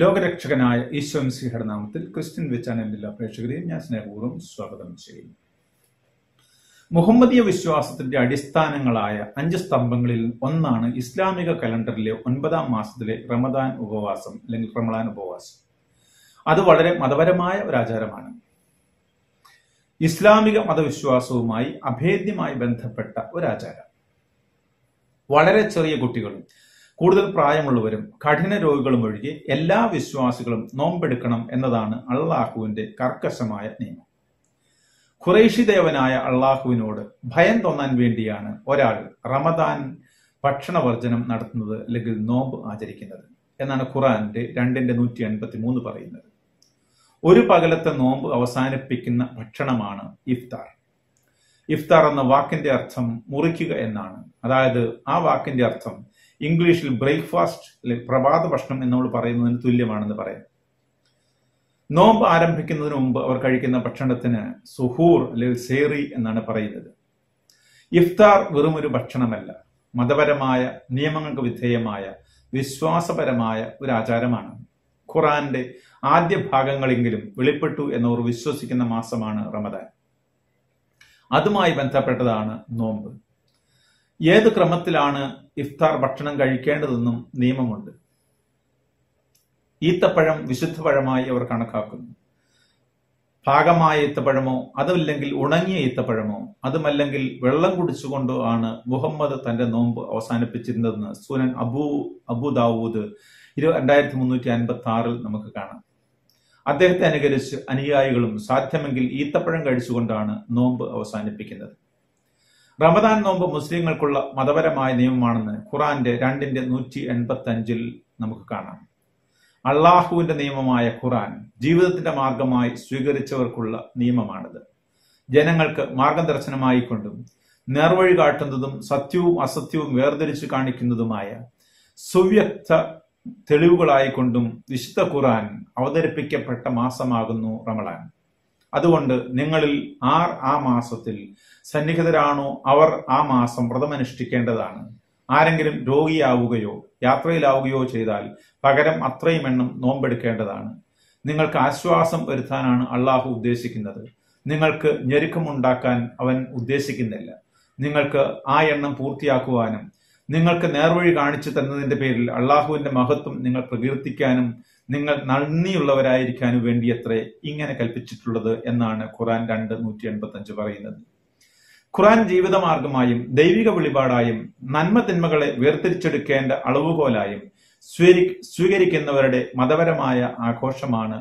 ലോകരക്ഷകനായ ഈശോ മിശിഹയുടെ നാമത്തിൽ ക്രിസ്ത്യൻ വെച്ചാനലിന്റെ എല്ലാ പ്രേക്ഷകരെയും ഞാൻ സ്നേഹപൂർവ്വം സ്വാഗതം ചെയ്യുന്നു മുഹമ്മദീയ വിശ്വാസത്തിന്റെ അടിസ്ഥാനങ്ങളായ അഞ്ച് സ്തംഭങ്ങളിൽ ഒന്നാണ് ഇസ്ലാമിക കലണ്ടറിലെ ഒൻപതാം മാസത്തിലെ റമദാൻ ഉപവാസം അല്ലെങ്കിൽ റമദാൻ ഉപവാസം അത് വളരെ മതപരമായ ഒരു ആചാരമാണ് ഇസ്ലാമിക മതവിശ്വാസവുമായി അഭേദ്യമായി ബന്ധപ്പെട്ട ഒരു ആചാരം വളരെ ചെറിയ കുട്ടികളും കൂടുതൽ പ്രായമുള്ളവരും കഠിന രോഗികളും ഒഴികെ എല്ലാ വിശ്വാസികളും നോമ്പെടുക്കണം എന്നതാണ് അള്ളാഹുവിന്റെ കർക്കശമായ നിയമം ഖുറൈഷി ദേവനായ അള്ളാഹുവിനോട് ഭയം തോന്നാൻ വേണ്ടിയാണ് ഒരാൾ റമദാൻ ഭക്ഷണവർജനം നടത്തുന്നത് അല്ലെങ്കിൽ നോമ്പ് ആചരിക്കുന്നത് എന്നാണ് ഖുറാന്റെ രണ്ടിന്റെ നൂറ്റി എൺപത്തി മൂന്ന് പറയുന്നത് ഒരു പകലത്തെ നോമ്പ് അവസാനിപ്പിക്കുന്ന ഭക്ഷണമാണ് ഇഫ്താർ ഇഫ്താർ എന്ന വാക്കിന്റെ അർത്ഥം മുറിക്കുക എന്നാണ് അതായത് ആ വാക്കിന്റെ അർത്ഥം ഇംഗ്ലീഷിൽ ബ്രേക്ക്ഫാസ്റ്റ് അല്ലെങ്കിൽ പ്രഭാത ഭക്ഷണം എന്ന് നമ്മൾ പറയുന്നതിന് തുല്യമാണെന്ന് പറയാം നോമ്പ് ആരംഭിക്കുന്നതിന് മുമ്പ് അവർ കഴിക്കുന്ന ഭക്ഷണത്തിന് സുഹൂർ അല്ലെങ്കിൽ സേറി എന്നാണ് പറയുന്നത് ഇഫ്താർ വെറും ഒരു ഭക്ഷണമല്ല മതപരമായ നിയമങ്ങൾക്ക് വിധേയമായ വിശ്വാസപരമായ ഒരു ആചാരമാണ് ഖുറാന്റെ ആദ്യ ഭാഗങ്ങളെങ്കിലും വെളിപ്പെട്ടു എന്നവർ വിശ്വസിക്കുന്ന മാസമാണ് റമദാൻ അതുമായി ബന്ധപ്പെട്ടതാണ് നോമ്പ് ഏത് ക്രമത്തിലാണ് ഇഫ്താർ ഭക്ഷണം കഴിക്കേണ്ടതെന്നും നിയമമുണ്ട് ഈത്തപ്പഴം വിശുദ്ധ പഴമായി അവർ കണക്കാക്കുന്നു പാകമായ ഈത്തപ്പഴമോ അതുമില്ലെങ്കിൽ ഉണങ്ങിയ ഈത്തപ്പഴമോ അതുമല്ലെങ്കിൽ വെള്ളം കുടിച്ചുകൊണ്ടോ ആണ് മുഹമ്മദ് തന്റെ നോമ്പ് അവസാനിപ്പിച്ചിരുന്നതെന്ന് സുനൻ അബൂ അബു ദാവൂദ് ഇരു രണ്ടായിരത്തി മുന്നൂറ്റി അൻപത്തി ആറിൽ നമുക്ക് കാണാം അദ്ദേഹത്തെ അനുകരിച്ച് അനുയായികളും സാധ്യമെങ്കിൽ ഈത്തപ്പഴം കഴിച്ചുകൊണ്ടാണ് നോമ്പ് അവസാനിപ്പിക്കുന്നത് റമദാൻ നോമ്പ് മുസ്ലിങ്ങൾക്കുള്ള മതപരമായ നിയമമാണെന്ന് ഖുറാന്റെ രണ്ടിന്റെ നൂറ്റി എൺപത്തി അഞ്ചിൽ നമുക്ക് കാണാം അള്ളാഹുവിന്റെ നിയമമായ ഖുറാൻ ജീവിതത്തിന്റെ മാർഗമായി സ്വീകരിച്ചവർക്കുള്ള നിയമമാണിത് ജനങ്ങൾക്ക് മാർഗദർശനമായിക്കൊണ്ടും നേർവഴി കാട്ടുന്നതും സത്യവും അസത്യവും വേർതിരിച്ചു കാണിക്കുന്നതുമായ സുവ്യക്ത തെളിവുകളായിക്കൊണ്ടും വിശുദ്ധ ഖുറാൻ അവതരിപ്പിക്കപ്പെട്ട മാസമാകുന്നു റമളാൻ അതുകൊണ്ട് നിങ്ങളിൽ ആർ ആ മാസത്തിൽ സന്നിഹിതരാണോ അവർ ആ മാസം വ്രതമനുഷ്ഠിക്കേണ്ടതാണ് ആരെങ്കിലും രോഗിയാവുകയോ യാത്രയിലാവുകയോ ചെയ്താൽ പകരം അത്രയും എണ്ണം നോമ്പെടുക്കേണ്ടതാണ് നിങ്ങൾക്ക് ആശ്വാസം വരുത്താനാണ് അള്ളാഹു ഉദ്ദേശിക്കുന്നത് നിങ്ങൾക്ക് ഞെരുക്കമുണ്ടാക്കാൻ അവൻ ഉദ്ദേശിക്കുന്നില്ല നിങ്ങൾക്ക് ആ എണ്ണം പൂർത്തിയാക്കുവാനും നിങ്ങൾക്ക് നേർവഴി കാണിച്ചു തന്നതിന്റെ പേരിൽ അള്ളാഹുവിന്റെ മഹത്വം നിങ്ങൾ പ്രകീർത്തിക്കാനും നിങ്ങൾ നന്ദിയുള്ളവരായിരിക്കാനും വേണ്ടിയത്രേ ഇങ്ങനെ കൽപ്പിച്ചിട്ടുള്ളത് എന്നാണ് ഖുറാൻ രണ്ട് നൂറ്റി എൺപത്തി അഞ്ച് പറയുന്നത് ഖുറാൻ ജീവിതമാർഗമായും ദൈവിക വെളിപാടായും നന്മ തിന്മകളെ വേർതിരിച്ചെടുക്കേണ്ട അളവുകോലായും സ്വീകരിക്കുന്നവരുടെ മതപരമായ ആഘോഷമാണ്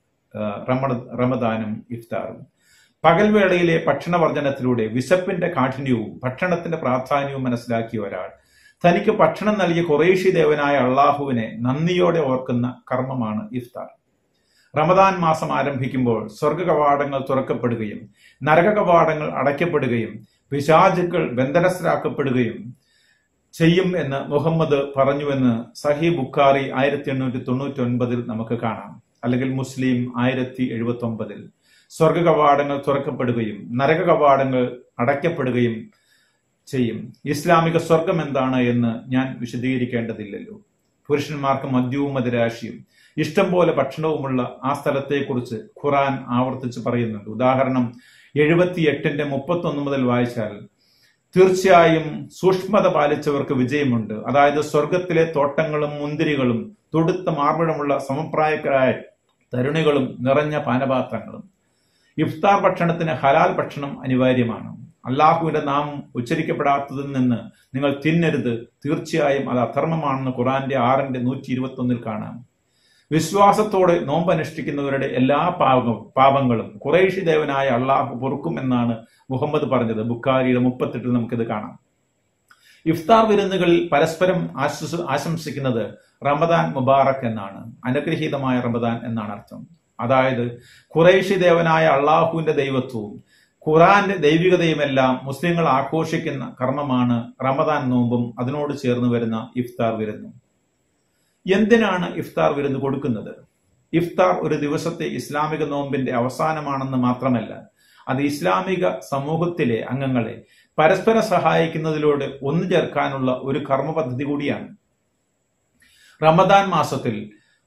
റമദാനും ഇഫ്താറും പകൽവേളയിലെ ഭക്ഷണവർജനത്തിലൂടെ വിശപ്പിന്റെ കാഠിന്യവും ഭക്ഷണത്തിന്റെ പ്രാധാന്യവും മനസ്സിലാക്കിയ ഒരാൾ തനിക്ക് ഭക്ഷണം നൽകിയ കുറേശി ദേവനായ അള്ളാഹുവിനെ നന്ദിയോടെ ഓർക്കുന്ന കർമ്മമാണ് ഇഫ്താർ റമദാൻ മാസം ആരംഭിക്കുമ്പോൾ സ്വർഗ കവാടങ്ങൾ തുറക്കപ്പെടുകയും നരക കവാടങ്ങൾ അടയ്ക്കപ്പെടുകയും പിശാചുക്കൾ ബന്ധനസ്ഥരാക്കപ്പെടുകയും ചെയ്യും എന്ന് മുഹമ്മദ് പറഞ്ഞുവെന്ന് സഹി ബുഖാറി ആയിരത്തി എണ്ണൂറ്റി തൊണ്ണൂറ്റി ഒൻപതിൽ നമുക്ക് കാണാം അല്ലെങ്കിൽ മുസ്ലിം ആയിരത്തി എഴുപത്തി ഒമ്പതിൽ സ്വർഗ കവാടങ്ങൾ തുറക്കപ്പെടുകയും നരക കവാടങ്ങൾ അടയ്ക്കപ്പെടുകയും ചെയ്യും ഇസ്ലാമിക സ്വർഗം എന്താണ് എന്ന് ഞാൻ വിശദീകരിക്കേണ്ടതില്ലല്ലോ പുരുഷന്മാർക്ക് മദ്യവും മതിരാശിയും ഇഷ്ടം പോലെ ഭക്ഷണവുമുള്ള ആ സ്ഥലത്തെക്കുറിച്ച് ഖുറാൻ ആവർത്തിച്ച് പറയുന്നുണ്ട് ഉദാഹരണം എഴുപത്തി എട്ടിന്റെ മുപ്പത്തൊന്ന് മുതൽ വായിച്ചാൽ തീർച്ചയായും സൂക്ഷ്മത പാലിച്ചവർക്ക് വിജയമുണ്ട് അതായത് സ്വർഗത്തിലെ തോട്ടങ്ങളും മുന്തിരികളും തൊടുത്ത മാർബിടമുള്ള സമപ്രായക്കാരായ തരുണികളും നിറഞ്ഞ പാനപാത്രങ്ങളും ഇഫ്താർ ഭക്ഷണത്തിന് ഹലാൽ ഭക്ഷണം അനിവാര്യമാണ് അള്ളാഹുവിന്റെ നാമം ഉച്ചരിക്കപ്പെടാത്തതിൽ നിന്ന് നിങ്ങൾ തിന്നരുത് തീർച്ചയായും അത് അധർമ്മമാണെന്ന് ഖുറാന്റെ ആറിന്റെ നൂറ്റി ഇരുപത്തി ഒന്നിൽ കാണാം വിശ്വാസത്തോടെ നോമ്പ് അനുഷ്ഠിക്കുന്നവരുടെ എല്ലാ പാപ പാപങ്ങളും കുറേഷി ദേവനായ അള്ളാഹു പൊറുക്കും എന്നാണ് മുഹമ്മദ് പറഞ്ഞത് ബുക്കാരിയുടെ മുപ്പത്തെട്ടിൽ നമുക്കിത് കാണാം ഇഫ്താർ വിരുന്നുകളിൽ പരസ്പരം ആശ്വസ ആശംസിക്കുന്നത് റമദാൻ മുബാറക് എന്നാണ് അനുഗ്രഹീതമായ റമദാൻ എന്നാണ് അർത്ഥം അതായത് കുറേഷി ദേവനായ അള്ളാഹുവിന്റെ ദൈവത്വവും ഖുറാന്റെ ദൈവികതയുമെല്ലാം മുസ്ലിങ്ങൾ ആഘോഷിക്കുന്ന കർമ്മമാണ് റമദാൻ നോമ്പും അതിനോട് ചേർന്ന് വരുന്ന ഇഫ്താർ വിരുന്നും എന്തിനാണ് ഇഫ്താർ വിരുന്ന് കൊടുക്കുന്നത് ഇഫ്താർ ഒരു ദിവസത്തെ ഇസ്ലാമിക നോമ്പിന്റെ അവസാനമാണെന്ന് മാത്രമല്ല അത് ഇസ്ലാമിക സമൂഹത്തിലെ അംഗങ്ങളെ പരസ്പരം സഹായിക്കുന്നതിലൂടെ ഒന്നു ചേർക്കാനുള്ള ഒരു കർമ്മ പദ്ധതി കൂടിയാണ് റമദാൻ മാസത്തിൽ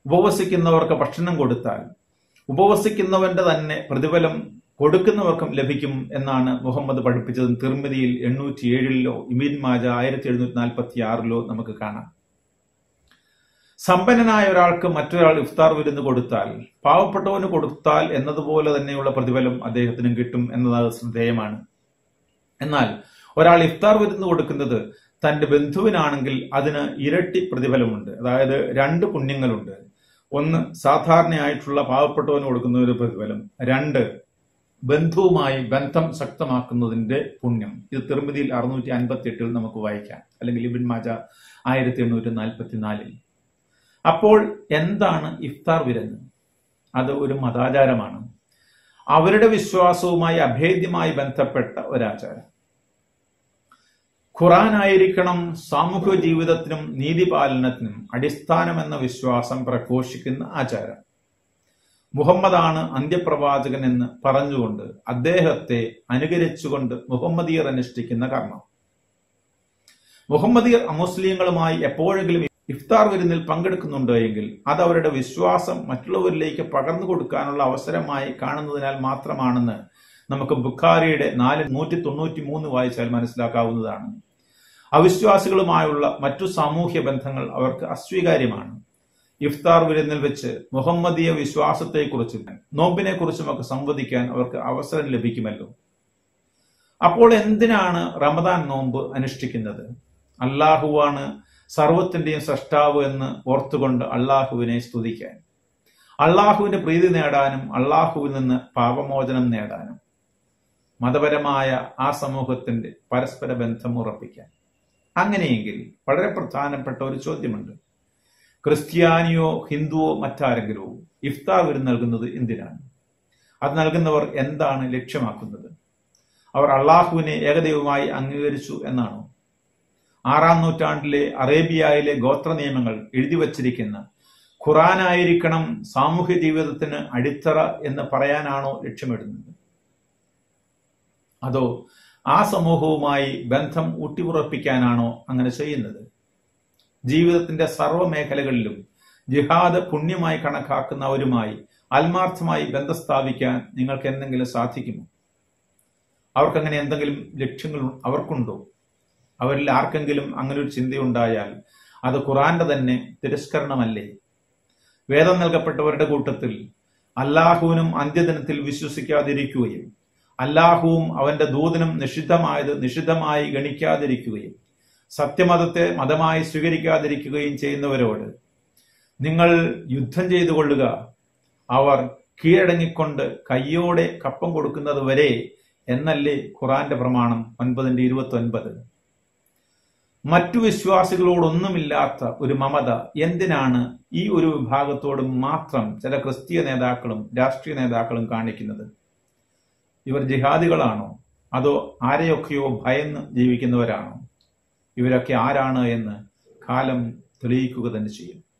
ഉപവസിക്കുന്നവർക്ക് ഭക്ഷണം കൊടുത്താൽ ഉപവസിക്കുന്നവന്റെ തന്നെ പ്രതിഫലം കൊടുക്കുന്നവർക്കും ലഭിക്കും എന്നാണ് മുഹമ്മദ് പഠിപ്പിച്ചത് തിർമിതിയിൽ എണ്ണൂറ്റി ഏഴിലോ ഇമീൻ മാജ ആയിരത്തി എഴുന്നൂറ്റി നാൽപ്പത്തി ആറിലോ നമുക്ക് കാണാം സമ്പന്നനായ ഒരാൾക്ക് മറ്റൊരാൾ ഇഫ്താർ വിരുന്ന് കൊടുത്താൽ പാവപ്പെട്ടവന് കൊടുത്താൽ എന്നതുപോലെ തന്നെയുള്ള പ്രതിഫലം അദ്ദേഹത്തിനും കിട്ടും എന്നത് ശ്രദ്ധേയമാണ് എന്നാൽ ഒരാൾ ഇഫ്താർ വിരുന്ന് കൊടുക്കുന്നത് തന്റെ ബന്ധുവിനാണെങ്കിൽ അതിന് ഇരട്ടി പ്രതിഫലമുണ്ട് അതായത് രണ്ട് പുണ്യങ്ങളുണ്ട് ഒന്ന് സാധാരണയായിട്ടുള്ള പാവപ്പെട്ടവന് കൊടുക്കുന്ന ഒരു പ്രതിഫലം രണ്ട് ബന്ധുവുമായി ബന്ധം ശക്തമാക്കുന്നതിന്റെ പുണ്യം ഇത് തിരുമതിയിൽ അറുന്നൂറ്റി അൻപത്തി എട്ടിൽ നമുക്ക് വായിക്കാം അല്ലെങ്കിൽ ഇബിൻ മാജ ആയിരത്തി എണ്ണൂറ്റി നാൽപ്പത്തി നാലിൽ അപ്പോൾ എന്താണ് ഇഫ്താർ വിരുന്ന് അത് ഒരു മതാചാരമാണ് അവരുടെ വിശ്വാസവുമായി അഭേദ്യമായി ബന്ധപ്പെട്ട ഒരാചാരം ഖുറാനായിരിക്കണം സാമൂഹ്യ ജീവിതത്തിനും നീതിപാലനത്തിനും അടിസ്ഥാനമെന്ന വിശ്വാസം പ്രഘോഷിക്കുന്ന ആചാരം മുഹമ്മദാണ് അന്ത്യപ്രവാചകൻ എന്ന് പറഞ്ഞുകൊണ്ട് അദ്ദേഹത്തെ അനുകരിച്ചുകൊണ്ട് മുഹമ്മദീയർ അനുഷ്ഠിക്കുന്ന കർമ്മം മുഹമ്മദീയർ അമുസ്ലിങ്ങളുമായി എപ്പോഴെങ്കിലും ഇഫ്താർ വിരുന്നിൽ പങ്കെടുക്കുന്നുണ്ട് എങ്കിൽ അത് അവരുടെ വിശ്വാസം മറ്റുള്ളവരിലേക്ക് പകർന്നു കൊടുക്കാനുള്ള അവസരമായി കാണുന്നതിനാൽ മാത്രമാണെന്ന് നമുക്ക് ബുഖാരിയുടെ നാല് നൂറ്റി തൊണ്ണൂറ്റി മൂന്ന് വായിച്ചാൽ മനസ്സിലാക്കാവുന്നതാണ് അവിശ്വാസികളുമായുള്ള മറ്റു സാമൂഹ്യ ബന്ധങ്ങൾ അവർക്ക് അസ്വീകാര്യമാണ് ഇഫ്താർ വിരുന്നിൽ വെച്ച് മുഹമ്മദീയ വിശ്വാസത്തെക്കുറിച്ചും നോമ്പിനെക്കുറിച്ചുമൊക്കെ സംവദിക്കാൻ അവർക്ക് അവസരം ലഭിക്കുമല്ലോ അപ്പോൾ എന്തിനാണ് റമദാൻ നോമ്പ് അനുഷ്ഠിക്കുന്നത് അള്ളാഹുവാണ് സർവത്തിന്റെയും സൃഷ്ടാവ് എന്ന് ഓർത്തുകൊണ്ട് അള്ളാഹുവിനെ സ്തുതിക്കാൻ അള്ളാഹുവിന്റെ പ്രീതി നേടാനും അള്ളാഹുവിൽ നിന്ന് പാപമോചനം നേടാനും മതപരമായ ആ സമൂഹത്തിന്റെ പരസ്പര ബന്ധം ഉറപ്പിക്കാൻ അങ്ങനെയെങ്കിൽ വളരെ പ്രധാനപ്പെട്ട ഒരു ചോദ്യമുണ്ട് ക്രിസ്ത്യാനിയോ ഹിന്ദുവോ മറ്റാരെങ്കിലോ ഇഫ്താർ വിരുന്ന് നൽകുന്നത് എന്തിനാണ് അത് നൽകുന്നവർ എന്താണ് ലക്ഷ്യമാക്കുന്നത് അവർ അള്ളാഹുവിനെ ഏകദൈവമായി അംഗീകരിച്ചു എന്നാണോ ആറാം നൂറ്റാണ്ടിലെ അറേബ്യയിലെ ഗോത്ര നിയമങ്ങൾ എഴുതി വച്ചിരിക്കുന്ന ഖുറാനായിരിക്കണം സാമൂഹ്യ ജീവിതത്തിന് അടിത്തറ എന്ന് പറയാനാണോ ലക്ഷ്യമിടുന്നത് അതോ ആ സമൂഹവുമായി ബന്ധം ഊട്ടിയുറപ്പിക്കാനാണോ അങ്ങനെ ചെയ്യുന്നത് ജീവിതത്തിന്റെ സർവ്വ മേഖലകളിലും ജിഹാദ് പുണ്യമായി കണക്കാക്കുന്നവരുമായി ആത്മാർത്ഥമായി ബന്ധം സ്ഥാപിക്കാൻ നിങ്ങൾക്ക് എന്തെങ്കിലും സാധിക്കുമോ അവർക്കങ്ങനെ എന്തെങ്കിലും ലക്ഷ്യങ്ങൾ അവർക്കുണ്ടോ അവരിൽ ആർക്കെങ്കിലും അങ്ങനെ ഒരു ചിന്തയുണ്ടായാൽ അത് ഖുറാന്റെ തന്നെ തിരസ്കരണമല്ലേ വേദം നൽകപ്പെട്ടവരുടെ കൂട്ടത്തിൽ അല്ലാഹുവിനും അന്ത്യദിനത്തിൽ വിശ്വസിക്കാതിരിക്കുകയും അല്ലാഹുവും അവന്റെ ദൂതനും നിഷിദ്ധമായത് നിഷിദ്ധമായി ഗണിക്കാതിരിക്കുകയും സത്യമതത്തെ മതമായി സ്വീകരിക്കാതിരിക്കുകയും ചെയ്യുന്നവരോട് നിങ്ങൾ യുദ്ധം ചെയ്തു കൊള്ളുക അവർ കീഴടങ്ങിക്കൊണ്ട് കയ്യോടെ കപ്പം കൊടുക്കുന്നത് വരെ എന്നല്ലേ ഖുറാന്റെ പ്രമാണം ഒൻപതിന്റെ ഇരുപത്തി ഒൻപത് മറ്റു വിശ്വാസികളോടൊന്നുമില്ലാത്ത ഒരു മമത എന്തിനാണ് ഈ ഒരു വിഭാഗത്തോട് മാത്രം ചില ക്രിസ്തീയ നേതാക്കളും രാഷ്ട്രീയ നേതാക്കളും കാണിക്കുന്നത് ഇവർ ജിഹാദികളാണോ അതോ ആരെയൊക്കെയോ ഭയന്ന് ജീവിക്കുന്നവരാണോ ഇവരൊക്കെ ആരാണ് എന്ന് കാലം തെളിയിക്കുക തന്നെ ചെയ്യും